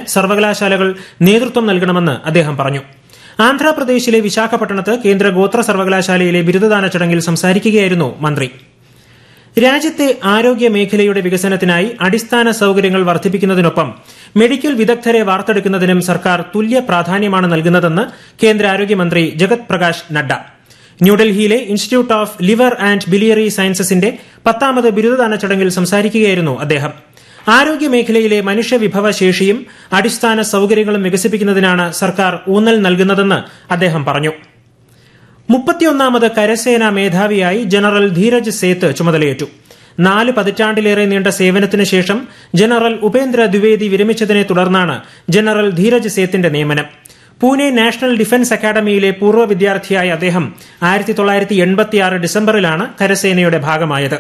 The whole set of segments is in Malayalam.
സർവകലാശാലകൾ നേതൃത്വം നൽകണമെന്ന് അദ്ദേഹം പറഞ്ഞു ആന്ധ്രാപ്രദേശിലെ വിശാഖപട്ടണത്ത് കേന്ദ്ര ഗോത്ര സർവകലാശാലയിലെ ബിരുദദാന ചടങ്ങിൽ സംസാരിക്കുകയായിരുന്നു മന്ത്രി രാജ്യത്തെ ആരോഗ്യ മേഖലയുടെ വികസനത്തിനായി അടിസ്ഥാന സൌകര്യങ്ങൾ വർദ്ധിപ്പിക്കുന്നതിനൊപ്പം മെഡിക്കൽ വിദഗ്ധരെ വാർത്തെടുക്കുന്നതിനും സർക്കാർ തുല്യ പ്രാധാന്യമാണ് നൽകുന്നതെന്ന് കേന്ദ്ര ആരോഗ്യമന്ത്രി ജഗത് പ്രകാശ് നഡ്ഡ ന്യൂഡൽഹിയിലെ institute of liver and biliary സയൻസസിന്റെ പത്താമത് ബിരുദദാന ചടങ്ങിൽ സംസാരിക്കുകയായിരുന്നു അദ്ദേഹം ആരോഗ്യ മേഖലയിലെ മനുഷ്യവിഭവ ശേഷിയും അടിസ്ഥാന സൌകര്യങ്ങളും വികസിപ്പിക്കുന്നതിനാണ് സർക്കാർ ഊന്നൽ നൽകുന്നതെന്ന് അദ്ദേഹം പറഞ്ഞു മുപ്പത്തിയൊന്നാമത് കരസേനാ മേധാവിയായി ജനറൽ ധീരജ് സേത്ത് ചുമതലയേറ്റു നാല് പതിറ്റാണ്ടിലേറെ നീണ്ട സേവനത്തിനു ശേഷം ജനറൽ ഉപേന്ദ്ര ദ്വിവേദി വിരമിച്ചതിനെ തുടർന്നാണ് ജനറൽ ധീരജ് സേത്തിന്റെ നിയമനം പൂനെ നാഷണൽ ഡിഫൻസ് അക്കാദമിയിലെ പൂർവ്വ വിദ്യാർത്ഥിയായ അദ്ദേഹം ആയിരത്തി തൊള്ളായിരത്തി എൺപത്തിയാറ് ഡിസംബറിലാണ് കരസേനയുടെ ഭാഗമായത്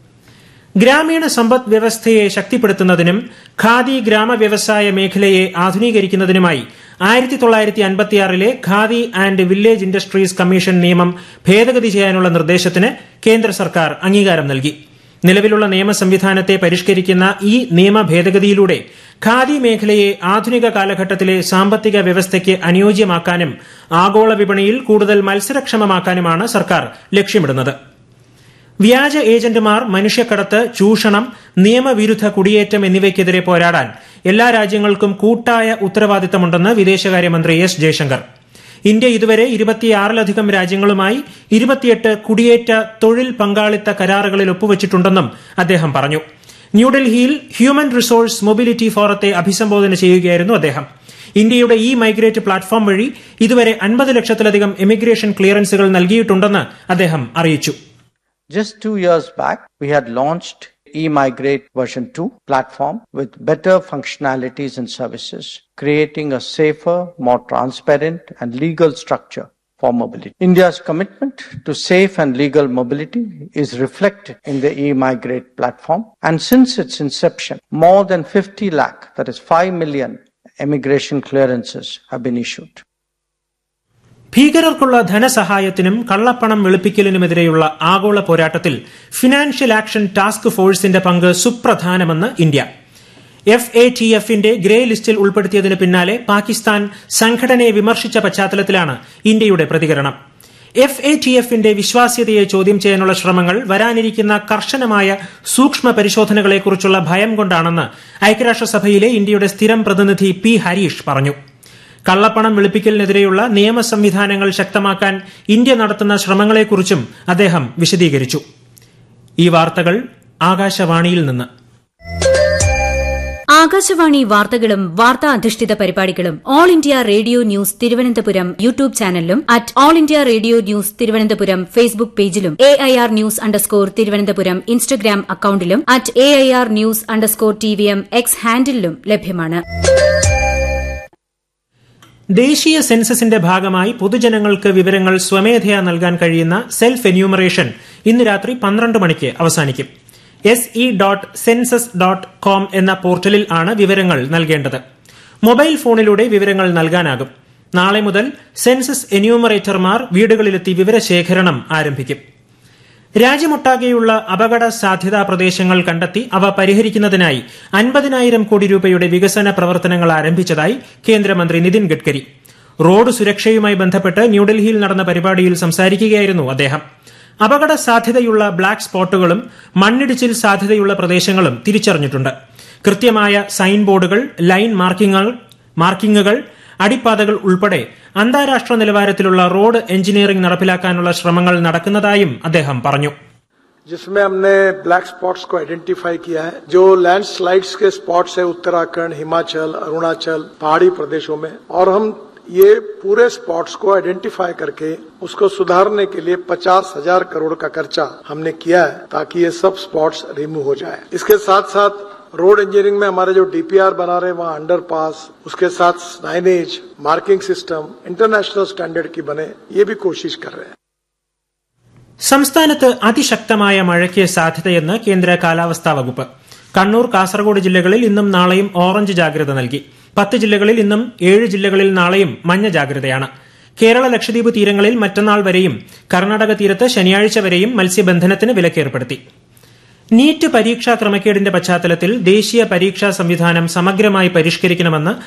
ഗ്രാമീണ സമ്പദ് വ്യവസ്ഥയെ ശക്തിപ്പെടുത്തുന്നതിനും ഖാദി ഗ്രാമ വ്യവസായ മേഖലയെ ആധുനീകരിക്കുന്നതിനുമായി ആയിരത്തി തൊള്ളായിരത്തി അൻപത്തിയാറിലെ khadi and village industries commission നിയമം ഭേദഗതി ചെയ്യാനുള്ള നിർദ്ദേശത്തിന് കേന്ദ്ര സർക്കാർ അംഗീകാരം നൽകി നിലവിലുള്ള നിയമ സംവിധാനത്തെ പരിഷ്കരിക്കുന്ന ഈ നിയമ ഭേദഗതിയിലൂടെ ഖാദി മേഖലയെ ആധുനിക കാലഘട്ടത്തിലെ സാമ്പത്തിക വ്യവസ്ഥയ്ക്ക് അനുയോജ്യമാക്കാനും ആഗോള വിപണിയിൽ കൂടുതൽ മത്സരക്ഷമമാക്കാനുമാണ് സർക്കാർ ലക്ഷ്യമിടുന്നത് വ്യാജ ഏജന്റുമാർ മനുഷ്യക്കടത്ത് ചൂഷണം നിയമവിരുദ്ധ കുടിയേറ്റം എന്നിവയ്ക്കെതിരെ പോരാടാൻ എല്ലാ രാജ്യങ്ങൾക്കും കൂട്ടായ ഉത്തരവാദിത്തമുണ്ടെന്ന് വിദേശകാര്യമന്ത്രി എസ് ജയശങ്കർ ഇന്ത്യ ഇതുവരെ ഇരുപത്തിയാറിലധികം രാജ്യങ്ങളുമായി ഇരുപത്തിയെട്ട് കുടിയേറ്റ തൊഴിൽ പങ്കാളിത്ത കരാറുകളിൽ ഒപ്പുവച്ചിട്ടുണ്ടെന്നും അദ്ദേഹം പറഞ്ഞു ന്യൂഡൽഹിയിൽ ഹ്യൂമൻ റിസോഴ്സ് മൊബിലിറ്റി ഫോറത്തെ അഭിസംബോധന ചെയ്യുകയായിരുന്നു അദ്ദേഹം ഇന്ത്യയുടെ ഇ മൈഗ്രേറ്റ് പ്ലാറ്റ്ഫോം വഴി ഇതുവരെ അൻപത് ലക്ഷത്തിലധികം എമിഗ്രേഷൻ ക്ലിയറൻസുകൾ നൽകിയിട്ടുണ്ടെന്ന് അദ്ദേഹം അറിയിച്ചു Just two years back, we had launched eMigrate version 2 platform with better functionalities and services, creating a safer, more transparent and legal structure for mobility. India's commitment to safe and legal mobility is reflected in the eMigrate platform. And since its inception, more than 50 lakh, that is 5 million immigration clearances have been issued. ഭീകരർക്കുള്ള ധനസഹായത്തിനും കള്ളപ്പണം വെളുപ്പിക്കലിനുമെതിരെയുള്ള ആഗോള പോരാട്ടത്തിൽ ഫിനാൻഷ്യൽ ആക്ഷൻ ടാസ്ക് ഫോഴ്സിന്റെ പങ്ക് സുപ്രധാനമെന്ന് ഇന്ത്യ എഫ് എ ടി എഫിന്റെ ഗ്രേ ലിസ്റ്റിൽ ഉൾപ്പെടുത്തിയതിന് പിന്നാലെ പാകിസ്ഥാൻ സംഘടനയെ വിമർശിച്ച പശ്ചാത്തലത്തിലാണ് ഇന്ത്യയുടെ പ്രതികരണം എഫ് എ ടി എഫിന്റെ വിശ്വാസ്യതയെ ചോദ്യം ചെയ്യാനുള്ള ശ്രമങ്ങൾ വരാനിരിക്കുന്ന കർശനമായ സൂക്ഷ്മ പരിശോധനകളെക്കുറിച്ചുള്ള ഭയം കൊണ്ടാണെന്ന് ഐക്യരാഷ്ട്രസഭയിലെ ഇന്ത്യയുടെ സ്ഥിരം പ്രതിനിധി പി ഹരീഷ് പറഞ്ഞു കള്ളപ്പണം വെളുപ്പിക്കലിനെതിരെയുള്ള നിയമ സംവിധാനങ്ങൾ ശക്തമാക്കാൻ ഇന്ത്യ നടത്തുന്ന ശ്രമങ്ങളെക്കുറിച്ചും അദ്ദേഹം വിശദീകരിച്ചു ഈ വാർത്തകൾ ആകാശവാണിയിൽ നിന്ന് ആകാശവാണി വാർത്തകളും വാർത്താ അധിഷ്ഠിത പരിപാടികളും all India radio news Thiruvananthapuram YouTube ചാനലിലും at all India radio news Thiruvananthapuram Facebook പേജിലും A I R news underscore Thiruvananthapuram Instagram അക്കൌണ്ടിലും at A I R news underscore T V M X ഹാൻഡിലും ലഭ്യമാണ് ദേശീയ സെൻസസിന്റെ ഭാഗമായി പൊതുജനങ്ങൾക്ക് വിവരങ്ങൾ സ്വമേധയാ നൽകാൻ കഴിയുന്ന സെൽഫ് എന്യൂമറേഷൻ ഇന്ന് രാത്രി പന്ത്രണ്ട് മണിക്ക് അവസാനിക്കും S E dot census dot com എന്ന പോർട്ടലിൽ ആണ് വിവരങ്ങൾ നൽകേണ്ടത് മൊബൈൽ ഫോണിലൂടെ വിവരങ്ങൾ നൽകാനാകും നാളെ മുതൽ സെൻസസ് എന്യൂമറേറ്റർമാർ വീടുകളിലെത്തി വിവരശേഖരണം ആരംഭിക്കും രാജ്യമൊട്ടാകെയുള്ള അപകട സാധ്യതാ പ്രദേശങ്ങൾ കണ്ടെത്തി അവ പരിഹരിക്കുന്നതിനായി അൻപതിനായിരം കോടി രൂപയുടെ വികസന പ്രവർത്തനങ്ങൾ ആരംഭിച്ചതായി കേന്ദ്രമന്ത്രി നിതിൻ ഗഡ്കരി റോഡ് സുരക്ഷയുമായി ബന്ധപ്പെട്ട് ന്യൂഡൽഹിയിൽ നടന്ന പരിപാടിയിൽ സംസാരിക്കുകയായിരുന്നു അദ്ദേഹം അപകട സാധ്യതയുള്ള ബ്ലാക്ക് സ്പോട്ടുകളും മണ്ണിടിച്ചിൽ സാധ്യതയുള്ള പ്രദേശങ്ങളും തിരിച്ചറിഞ്ഞിട്ടുണ്ട് കൃത്യമായ സൈൻ ബോർഡുകൾ ലൈൻ മാർക്കിങ്ങുകൾ മാർക്കിങ്ങുകൾ അടിപ്പാതകൾ ഉൾപ്പെടെ അന്താരാഷ്ട്ര നിലവാരത്തിലുള്ള റോഡ് എഞ്ചിനീയറിംഗ് നടപ്പിലാക്കാനുള്ള ശ്രമങ്ങൾ നടക്കുന്നതായും അദ്ദേഹം പറഞ്ഞു जिसमें हमने ब्लैक स्पॉट्स को आइडेंटिफाई किया है जो लैंडस्लाइड्स के स्पॉट्स है उत्तराखंड हिमाचल अरुणाचल पहाड़ी प्रदेशों में और हम ये पूरे स्पॉट्स को आइडेंटिफाई करके उसको सुधारने के लिए पचास हजार करोड़ का खर्चा हमने किया है ताकि ये सब स्पॉट्स रिमूव हो जाए इसके साथ साथ रोड इंजीनियरिंग में हमारे जो डीपीआर बना रहे हैं वहाँ अंडर पास उसके साथ signage marking system international standard की बने ये भी कोशिश कर रहे हैं സംസ്ഥാനത്ത് അതിശക്തമായ മഴയ്ക്ക് സാധ്യതയെന്ന് കേന്ദ്ര കാലാവസ്ഥാ വകുപ്പ് കണ്ണൂർ കാസർഗോഡ് ജില്ലകളിൽ ഇന്നും നാളെയും ഓറഞ്ച് ജാഗ്രത നൽകി പത്ത് ജില്ലകളിൽ ഇന്നും ഏഴ് ജില്ലകളിൽ നാളെയും മഞ്ഞ ജാഗ്രതയാണ് കേരള ലക്ഷദ്വീപ് തീരങ്ങളിൽ മറ്റന്നാൾ വരെയും കർണാടക തീരത്ത് ശനിയാഴ്ച വരെയും മത്സ്യബന്ധനത്തിന് വിലക്കേർപ്പെടുത്തി നീറ്റ് പരീക്ഷാ ക്രമക്കേടിന്റെ പശ്ചാത്തലത്തിൽ ദേശീയ പരീക്ഷാ സംവിധാനം സമഗ്രമായി പരിഷ്കരിക്കണമെന്ന്